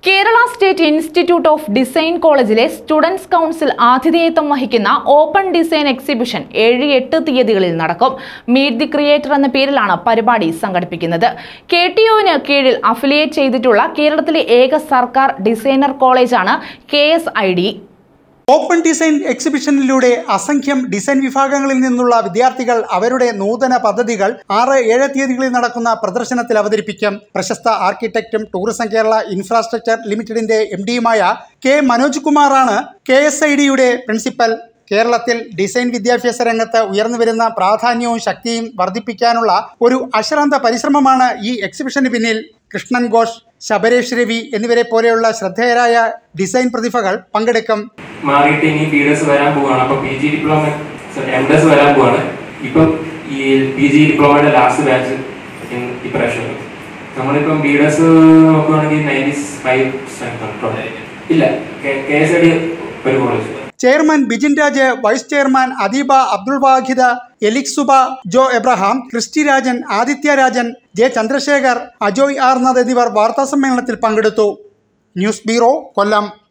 Kerala state institute of design കോളേജിലെ students council ആതിഥേയത്വം വഹിക്കുന്ന ഓപ്പൺ ഡിസൈൻ എക്സിബിഷൻ ഏഴ് എട്ട് തീയതികളിൽ നടക്കും മീറ്റ് ദി ക്രിയേറ്റർ എന്ന പേരിലാണ് പരിപാടി സംഘടിപ്പിക്കുന്നത് കെ ടി ഒവിന് കീഴിൽ അഫിലിയേറ്റ് ചെയ്തിട്ടുള്ള കേരളത്തിലെ ഏക സർക്കാർ ഡിസൈനർ കോളേജാണ് K S I D open design എക്സിബിഷനിലൂടെ അസംഖ്യം ഡിസൈൻ വിഭാഗങ്ങളിൽ നിന്നുള്ള വിദ്യാർത്ഥികൾ അവരുടെ നൂതന പദ്ധതികൾ ആറ് ഏഴ് തീയതികളിൽ നടക്കുന്ന പ്രദർശനത്തിൽ അവതരിപ്പിക്കും പ്രശസ്ത ആർക്കിടെക്റ്റും ടൂറിസം കേരള ഇൻഫ്രാസ്ട്രക്ചർ ലിമിറ്റഡിന്റെ എം ഡിയുമായ കെ മനോജ് കുമാറാണ് കെ എസ് ഐ ഡിയുടെ പ്രിൻസിപ്പൽ കേരളത്തിൽ ഡിസൈൻ വിദ്യാഭ്യാസ രംഗത്ത് ഉയർന്നു വരുന്ന പ്രാധാന്യവും ശക്തിയും വർദ്ധിപ്പിക്കാനുള്ള ഒരു അശ്രാന്ത പരിശ്രമമാണ് ഈ എക്സിബിഷന് പിന്നിൽ കൃഷ്ണൻ ഘോഷ് ശബരേഷ് രവി എന്നിവരെ പോലെയുള്ള ശ്രദ്ധേയരായ ഡിസൈൻ പ്രതിഭകൾ പങ്കെടുക്കും മാറിയിട്ട് ഇനി ബി എസ് വരാൻ പോവാണ് അപ്പൊ P G diploma M S വരാൻ പോവാണ് ഇപ്പം ഈ പി ജി ഡിപ്ലോമയുടെ ലാസ്റ്റ് ബാച്ച് ഇപ്രാവശ്യം നമ്മളിപ്പം ബി എസ് നോക്കുവാണെങ്കിൽ നയൻറ്റി ഫൈവ് ഇല്ല കെ എസ് ഐ ഡി ഒരു college chairman Bijin Raj vice chairman Adeeba Abdul Vahida എലിക് സുബ Jo Abraham Christy Rajan Aditya Rajan J Chandrasekhar Ajoy Arnath എന്നിവർ വാർത്താസമ്മേളനത്തിൽ പങ്കെടുത്തു ന്യൂസ് ബ്യൂറോ കൊല്ലം